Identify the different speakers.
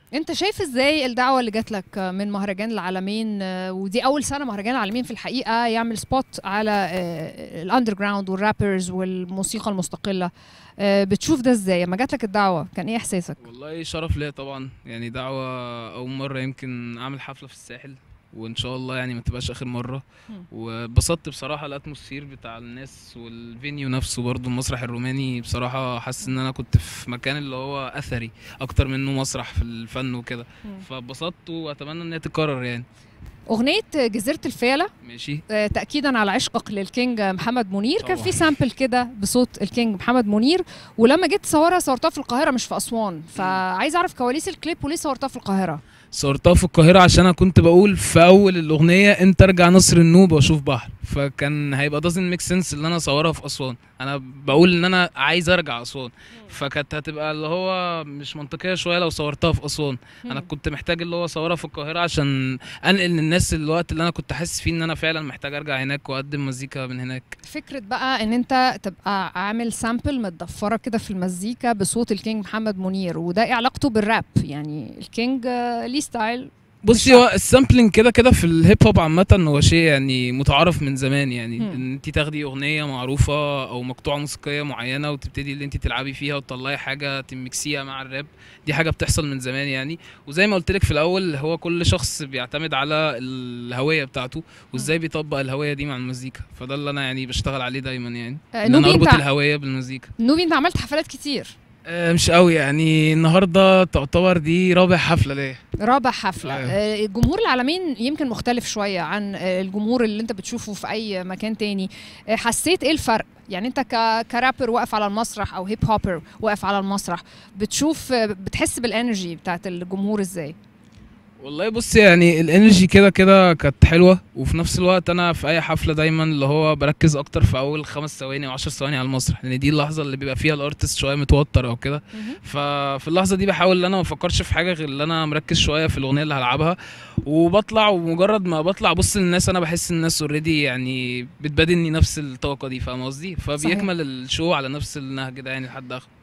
Speaker 1: انت شايف ازاي الدعوه اللي جات لك من مهرجان العالمين آه، ودي اول سنه مهرجان العالمين في الحقيقه يعمل سبوت على الاندر جراوند والرابرز والموسيقى المستقله آه، بتشوف ده ازاي لما جات لك الدعوه كان ايه احساسك
Speaker 2: والله شرف ليا طبعا يعني دعوة أول مرة يمكن أعمل حفلة في الساحل وإن شاء الله يعني ما تبقاش آخر مرة
Speaker 1: مم.
Speaker 2: واتبسطت بصراحة الأتموسفير بتاع الناس والفينيو نفسه برضو المسرح الروماني بصراحة حاسس إن أنا كنت في مكان اللي هو أثري أكتر منه مسرح في الفن وكده
Speaker 1: مم.
Speaker 2: فاتبسطت وأتمنى إن هي تتكرر يعني
Speaker 1: اغنيه جزيره الفيله
Speaker 2: ماشي
Speaker 1: آه، تاكيدا على عشقك للكينج محمد منير كان
Speaker 2: طبعاً.
Speaker 1: في سامبل كده بصوت الكينج محمد منير ولما جيت تصورها صورتها في القاهره مش في اسوان فعايز اعرف كواليس الكليب وليه صورتها في القاهره
Speaker 2: صورتها في القاهرة عشان أنا كنت بقول في أول الأغنية إمتى أرجع نصر النوبة وأشوف بحر فكان هيبقى doesn't make sense إن أنا أصورها في أسوان أنا بقول إن أنا عايز أرجع أسوان فكانت هتبقى اللي هو مش منطقية شوية لو صورتها في أسوان أنا كنت محتاج اللي هو أصورها في القاهرة عشان أنقل للناس الوقت اللي أنا كنت حاسس فيه إن أنا فعلا محتاج أرجع هناك وأقدم مزيكا من هناك
Speaker 1: فكرة بقى ان انت تبقى عامل سامبل متضفرة كده في المزيكا بصوت الكينج محمد منير وده ايه علاقته بالراب يعني الكينج آه، ليه ستايل
Speaker 2: بصي هو السامبلينج كده كده في الهيب هوب عامة هو شيء يعني متعارف من زمان يعني
Speaker 1: مم.
Speaker 2: ان انت تاخدي اغنية معروفة او مقطوعة موسيقية معينة وتبتدي اللي انت تلعبي فيها وتطلعي حاجة تمكسيها مع الراب دي حاجة بتحصل من زمان يعني وزي ما قلت لك في الاول هو كل شخص بيعتمد على الهوية بتاعته وازاي بيطبق الهوية دي مع المزيكا فده اللي انا يعني بشتغل عليه دايما يعني
Speaker 1: آه،
Speaker 2: ان انا
Speaker 1: نوبي
Speaker 2: اربط
Speaker 1: انت
Speaker 2: الهوية بالمزيكا
Speaker 1: نوبي انت عملت حفلات كتير
Speaker 2: آه، مش قوي يعني النهارده تعتبر دي رابع حفلة ليا
Speaker 1: رابع حفلة
Speaker 2: أيوة.
Speaker 1: آه، الجمهور العالمين يمكن مختلف شوية عن آه، الجمهور اللي انت بتشوفه في اي مكان تاني آه، حسيت ايه الفرق يعني انت ك- كرابر واقف على المسرح او هيب هوبر واقف على المسرح بتشوف آه، بتحس بالانرجي بتاعت الجمهور ازاي
Speaker 2: والله بص يعني الانرجي كده كده كانت حلوه وفي نفس الوقت انا في اي حفله دايما اللي هو بركز اكتر في اول خمس ثواني او 10 ثواني على المسرح لان دي اللحظه اللي بيبقى فيها الارتست شويه متوتر او كده ففي اللحظه دي بحاول ان انا ما افكرش في حاجه غير ان انا مركز شويه في الاغنيه اللي هلعبها وبطلع ومجرد ما بطلع ابص للناس انا بحس الناس اوريدي يعني بتبادلني نفس الطاقه دي فاهم قصدي فبيكمل الشو على نفس النهج ده يعني لحد اخره